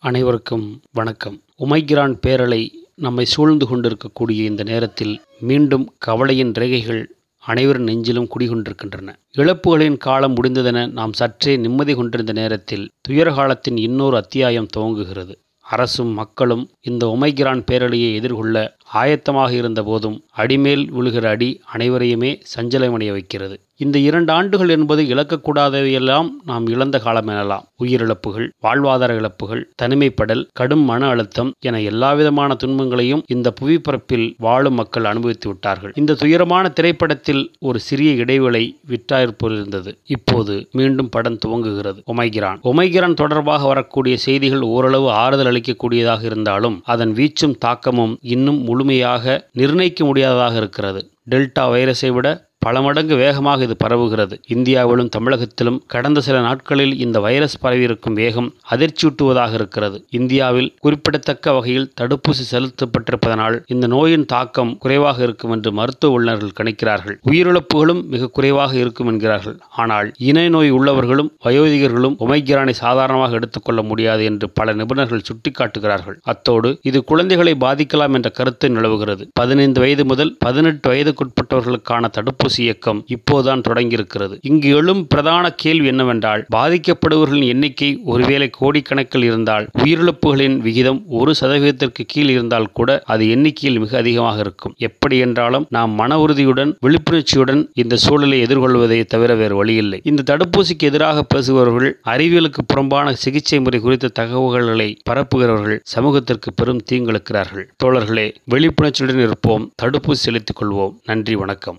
அனைவருக்கும் வணக்கம் ஒமைக்ரான் பேரலை நம்மை சூழ்ந்து கொண்டிருக்கக்கூடிய இந்த நேரத்தில் மீண்டும் கவலையின் ரேகைகள் அனைவரின் நெஞ்சிலும் குடிகொண்டிருக்கின்றன இழப்புகளின் காலம் முடிந்ததென நாம் சற்றே நிம்மதி கொண்டிருந்த நேரத்தில் துயர காலத்தின் இன்னொரு அத்தியாயம் துவங்குகிறது அரசும் மக்களும் இந்த ஒமைக்ரான் பேரலையை எதிர்கொள்ள ஆயத்தமாக இருந்த போதும் அடிமேல் விழுகிற அடி அனைவரையுமே சஞ்சலமடைய வைக்கிறது இந்த இரண்டு ஆண்டுகள் என்பது இழக்கக்கூடாதவையெல்லாம் நாம் இழந்த காலம் எனலாம் உயிரிழப்புகள் வாழ்வாதார இழப்புகள் தனிமைப்படல் கடும் மன அழுத்தம் என எல்லாவிதமான துன்பங்களையும் இந்த புவிப்பரப்பில் வாழும் மக்கள் அனுபவித்து விட்டார்கள் இந்த துயரமான திரைப்படத்தில் ஒரு சிறிய இடைவேளை விட்டாயிருப்போல் இருந்தது இப்போது மீண்டும் படம் துவங்குகிறது ஒமைகிரான் ஒமைகிரான் தொடர்பாக வரக்கூடிய செய்திகள் ஓரளவு ஆறுதல் அளிக்கக்கூடியதாக இருந்தாலும் அதன் வீச்சும் தாக்கமும் இன்னும் முழுமையாக நிர்ணயிக்க முடியாததாக இருக்கிறது டெல்டா வைரஸை விட பல மடங்கு வேகமாக இது பரவுகிறது இந்தியாவிலும் தமிழகத்திலும் கடந்த சில நாட்களில் இந்த வைரஸ் பரவியிருக்கும் வேகம் அதிர்ச்சியூட்டுவதாக இருக்கிறது இந்தியாவில் குறிப்பிடத்தக்க வகையில் தடுப்பூசி செலுத்தப்பட்டிருப்பதனால் இந்த நோயின் தாக்கம் குறைவாக இருக்கும் என்று மருத்துவ வல்லுநர்கள் கணிக்கிறார்கள் உயிரிழப்புகளும் மிக குறைவாக இருக்கும் என்கிறார்கள் ஆனால் இணை நோய் உள்ளவர்களும் வயோதிகர்களும் ஒமைக்ரானை சாதாரணமாக எடுத்துக்கொள்ள முடியாது என்று பல நிபுணர்கள் சுட்டிக்காட்டுகிறார்கள் அத்தோடு இது குழந்தைகளை பாதிக்கலாம் என்ற கருத்து நிலவுகிறது பதினைந்து வயது முதல் பதினெட்டு வயதுக்குட்பட்டவர்களுக்கான தடுப்பூசி இயக்கம் இப்போதுதான் தொடங்கியிருக்கிறது இங்கு எழும் பிரதான கேள்வி என்னவென்றால் பாதிக்கப்படுபவர்களின் எண்ணிக்கை ஒருவேளை கோடிக்கணக்கில் இருந்தால் உயிரிழப்புகளின் விகிதம் ஒரு சதவீதத்திற்கு கீழ் இருந்தால் கூட அது எண்ணிக்கையில் மிக அதிகமாக இருக்கும் எப்படி என்றாலும் நாம் மன உறுதியுடன் விழிப்புணர்ச்சியுடன் இந்த சூழலை எதிர்கொள்வதை தவிர வேறு வழியில்லை இந்த தடுப்பூசிக்கு எதிராக பேசுபவர்கள் அறிவியலுக்கு புறம்பான சிகிச்சை முறை குறித்த தகவல்களை பரப்புகிறவர்கள் சமூகத்திற்கு பெரும் தீங்கிழக்கிறார்கள் தோழர்களே விழிப்புணர்ச்சியுடன் இருப்போம் தடுப்பூசி செலுத்திக் கொள்வோம் நன்றி வணக்கம்